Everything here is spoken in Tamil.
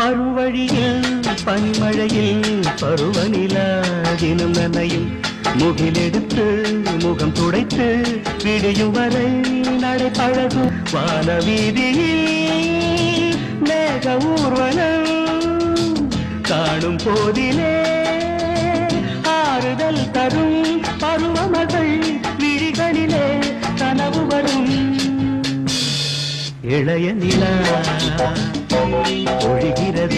பருவழியில் பனிமழையில் பருவநிலா தினம் நனையும் முகிலெடுத்து முகம் துடைத்து விடியும் வரை நடை பழகும் வானவீதியில் மேக ஊர்வலம் காணும் போதிலே ஆறுதல் தரும் பருவமகள் விழிகளிலே கனவு வரும் இளைய நிலா ஒழிகிறது